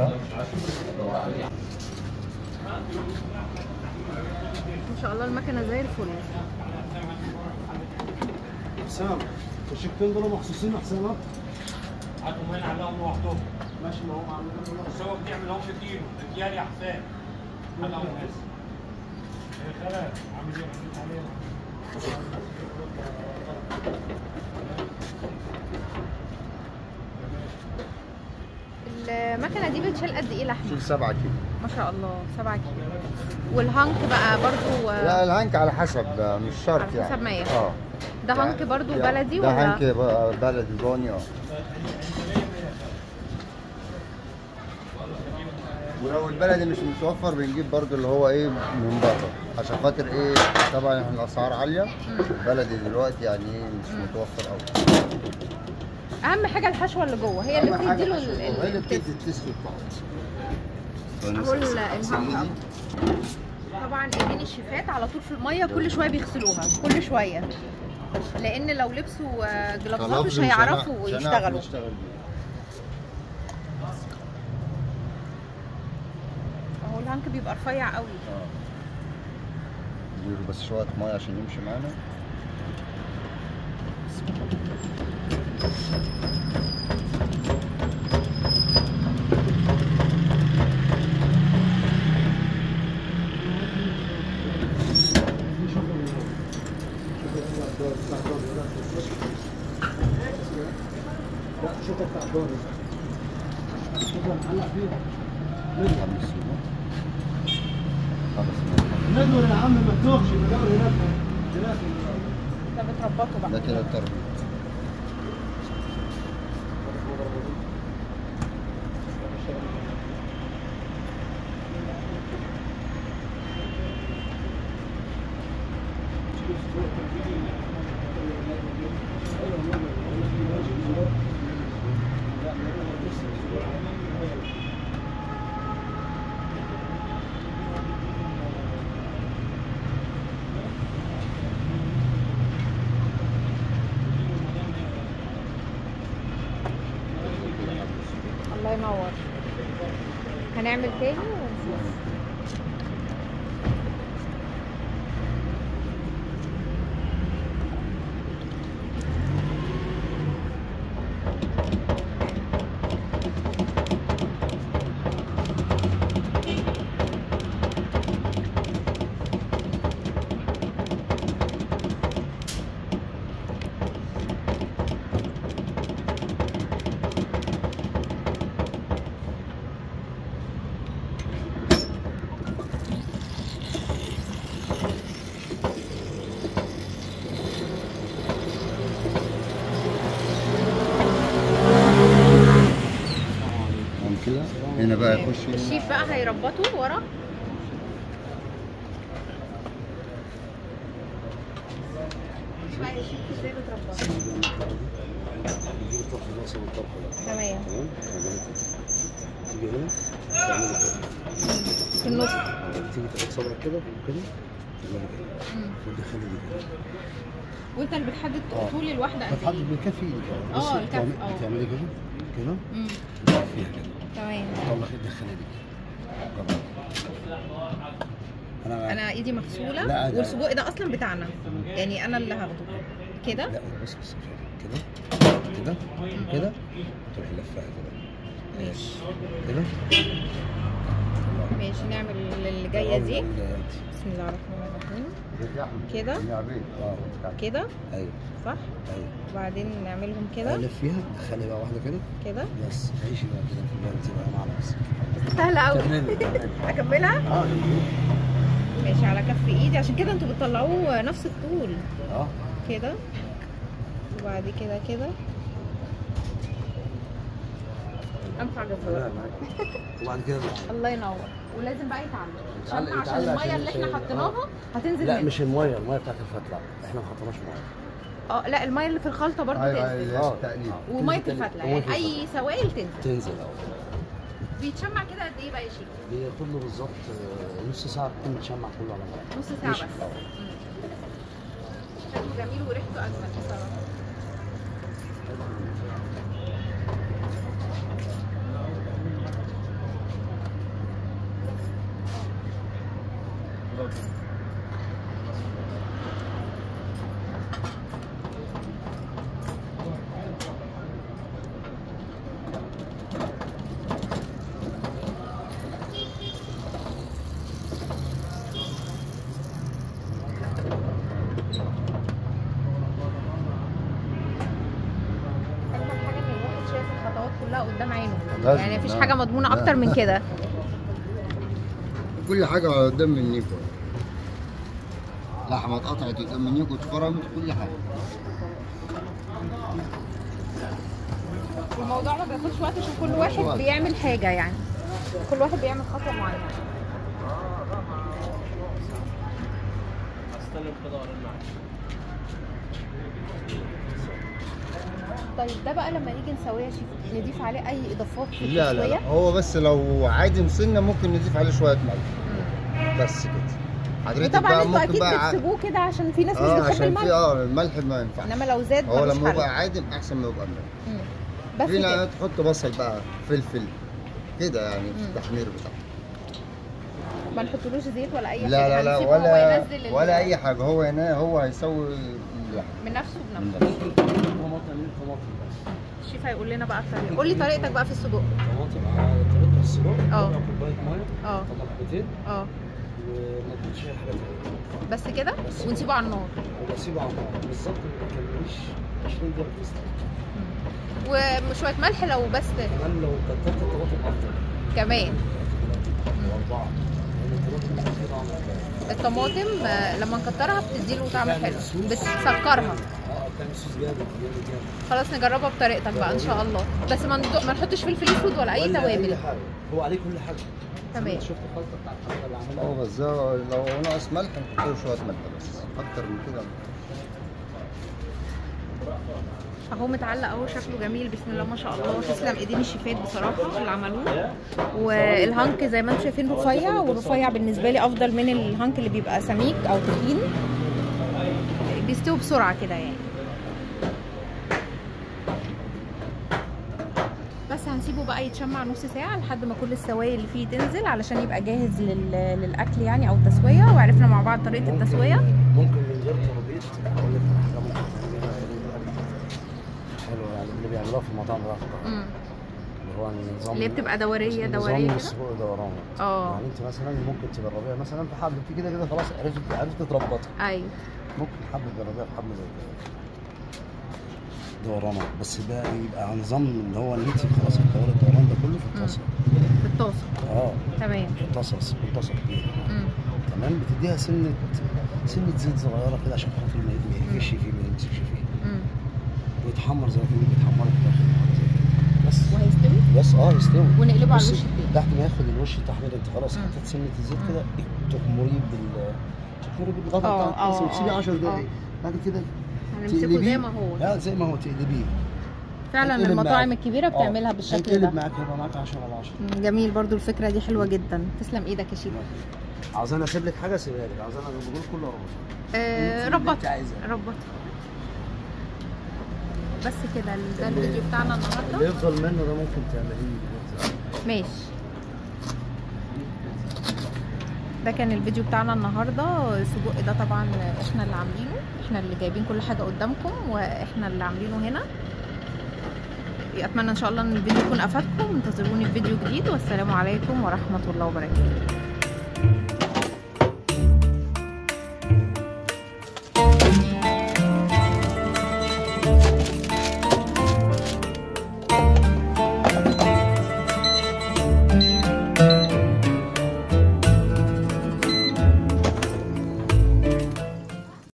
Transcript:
ما شاء الله المكنه زي الفل حسام الشقتين دول مخصوصين حسام هاتهم هنا علقهم لوحدهم ماشي ما هو عامل بس هو بتعمل اهو كيلو اديها لي يا حسام علقهم بس يا خالد عامل ايه عامل عليه المكنه دي بتشيل قد ايه لحمه شيل 7 كيلو ما شاء الله 7 كيلو والهانك بقى برضو لا الهنك على حسب ده مش شرط على يعني حسب ما ياخد. اه ده هانك برضو يعني بلدي ده ولا هنك ب- بلدي بوني اه ولو البلدي مش متوفر بنجيب برضو اللي هو ايه من بره عشان خاطر ايه طبعا احنا الاسعار عاليه البلدي دلوقتي يعني ايه مش متوفر قوي اهم حاجه الحشوه اللي جوه هي اللي أهم حاجة بتدي له الحشوة. ال- هي اللي ال- بتدي التست. التست بتاعه اهو ال- الهانك طبعا ايدين الشيفات على طول في الميه كل شويه بيغسلوها كل شويه لان لو لبسوا آه، جلافزات مش هيعرفوا يشتغلوا نشتغل بيه. اهو الهانك بيبقى رفيع قوي اه نديله بس شويه ميه عشان يمشي معانا لا شوفها بتاع الدور شوفها معلق فيها خمس سنين خمس سنين ندور يا عم ما تتوهش ندور هناك هناك ده بتربطه ده بقى كده التربيط الله ينور هنعمل تاني ونشوف تمام كده هنا بقى يخش الشيف بقى هيربطه ورا بقى يا شيف ازاي بتربطه نجيب الطرف ده نسوي الطرف ده تمام تمام تيجي هنا تعمل في النص كده تيجي تحط صبعك كده وكده تعمل كده مم. وتدخلي دي كده وانت اللي بتحدد آه. طول الواحده قد بتحدد ايه بالكف ايدك آه، بصي الكف، بتعمل- آه. بتعملي كده كده مم. فيها كده تمام طلع تدخلي دي جرب. انا انا ايدي مغسوله لا، ده- والسجق ده اصلا بتاعنا يعني انا اللي هاخده كده لا بص بص كده كده كده تروح لفها كده ماشي كده ماشي نعمل اللي جايه دي اه بسم الله الرحمن الرحيم كده؟ اه كده ايوه صح ايوه وبعدين نعملهم كده لفيها دخلي بقى واحده كده كده بس عيشي بقى كده في البلد بقى مع نفسك سهله قوي كملي كملي. اكملها اه ماشي على كف ايدي عشان كده انتوا بتطلعوه نفس الطول اه كده وبعد كده كده انفع جزار وبعد كده الله ينور ولازم بقى يتعلق عشان يتعلق- عشان يتعلق الميه عشان اللي احنا يشيل- حطيناها هتنزل لا منه. مش الميه الميه بتاعت الفتله احنا ما حطيناش ميه اه لا الميه اللي في الخلطه برضو ايوه تنزل ايوه تقليد وميه تنزل تاني. الفتله ومية يعني اي سوائل تنزل تنزل اهو بيتشمع كده قد ايه بقى يا شيخ بياخد له بالظبط آه، نص ساعه تكون متشمع كله على بعض نص ساعه مش- بس آه. مم. شكله جميل وريحته اجمل بصراحه لازم، يعني مفيش لا. حاجه مضمونه لا. اكتر من كده كل حاجه على قدام منيكو لحمه اتقطعت قدام منيكو اتفرمت كل حاجه الموضوع ما بياخدش وقت عشان كل واحد وقت. بيعمل حاجه يعني كل واحد بيعمل خطوه معينه طيب ده بقى لما نيجي نسويه يا شيف نضيف عليه اي اضافات في لا لا لا التسوية؟ هو بس لو عادم سنه ممكن نضيف عليه شويه ملح مم. بس كده حضرتك وطبعا بقى انتوا ممكن اكيد بقى ع- بتسيبوه كده عشان في ناس مش اه بتحب عشان الملح في اه الملح ما ينفعش انما لو زاد هو ملوش لما حل. يبقى عادم احسن ما يبقى ملح مم. بس في كده ناس تحط بصل بقى فلفل كده يعني في مم. التحمير بتاعه ما نحطلوش زيت ولا اي لا حاجه لا لا هنسيبه هو ولا ينزل ال- ولا اي حاجه هو هنا هو هيسوي اللحم من نفسه بنفسه من نفسه. طماطم من طماطم بس الشيف هيقول لنا بقى الطريقه قول لي طريقتك بقى في السجق طماطم على طريقه السجق اه. ربع كوبايه ميه اه. طبعا حبتين اه وما تحطش اي حاجه تانيه بس كده بس. ونسيبه على النار وبسيبه على النار بالظبط ما بكملش 20 دقيقه بتستوي وشويه ملح لو بس كمان لو كترت الطماطم افضل كمان واربعه لان الطماطم بتدي طعم كويس. الطماطم آه، لما نكترها بتديله طعم بتعمل حلو صوص. بتسكرها اه بتعمل صوص جامد جامد جامد خلاص نجربها بطريقتك بقى ان شاء الله بس ما ندق- ما نحطش فلفل اسود ولا اي ولا توابل اي حاجه هو عليه كل حاجه تمام. شفت الخلطه بتاعت الحلقه اللي عملها هو بس ده لو ناقص ملح نحط له شويه ملح بس اكتر من كده اهو متعلق اهو شكله جميل بسم الله ما شاء الله تسلم ايدين الشيفات بصراحه اللي عملوه والهانك زي ما انتم شايفين رفيع والرفيع بالنسبه لي افضل من الهانك اللي بيبقى سميك او تخين بيستوي بسرعه كده يعني بس هنسيبه بقى يتشمع نص ساعه لحد ما كل السوائل اللي فيه تنزل علشان يبقى جاهز لل... للاكل يعني او التسويه وعرفنا مع بعض طريقه ممكن- التسويه ممكن من غير ترابيط اقول لك على حاجه ممكن تعملها حلوه يعني اللي بيعملوها في المطاعم الرافضه مم. اللي هو النظام اللي هي بتبقى دوريه نظام دوريه كده السجق دوران اه يعني انت مثلا ممكن تجربيها مثلا في حبل انت كده كده خلاص عرفت عرفت تربطها ايوه ممكن حبل تجربيها في حبل زي كده دورانة بس ده يبقى على نظام اللي هو ان انت خلاص الدور الدوران ده كله في الطاسه في الطاسه اه تمام في الطاسه بس في الطاسه كبيره مم. تمام بتديها سنه سنه زيت صغيره كده عشان خاطر ما ما يقفش فيه ما يمسكش فيه مم. ويتحمر زي ما كانوا بيتحمروا في الاخر حاجة زي كده. بس وهيستوي بس اه يستوي ونقلبه على بصي، الوش التاني بعد ما ياخد الوش التحمير انت خلاص مم. حطيت سنه الزيت مم. كده تخمريه بال تخمريه بالغطا اه، بتاع الطاسه اه، وتسيبيه اه، 10 اه. دقايق بعد كده هنمسكه زي تقلبيه. ما هو لا زي ما هو تقلبيه فعلا هيتقلب المطاعم معاك. الكبيره بتعملها اه، بالشكل هيتقلب ده معاك هيبقى معاك 10 على 10 مم، جميل برضو الفكره دي حلوه جدا تسلم ايدك يا شيخ عاوز انا اسيب لك حاجه اسيبها لك عاوز انا بقول كله رمضان آه اللي ربط انت عايزاه. ربط بس كده ده الفيديو بتاعنا اللي النهارده يفضل منه ده ممكن تعمليه ماشي ده كان الفيديو بتاعنا النهارده السجق ده طبعا احنا اللي عاملينه احنا اللي جايبين كل حاجه قدامكم واحنا اللي عاملينه هنا اتمنى ان شاء الله ان الفيديو يكون افادكم انتظروني في فيديو جديد والسلام عليكم ورحمه الله وبركاته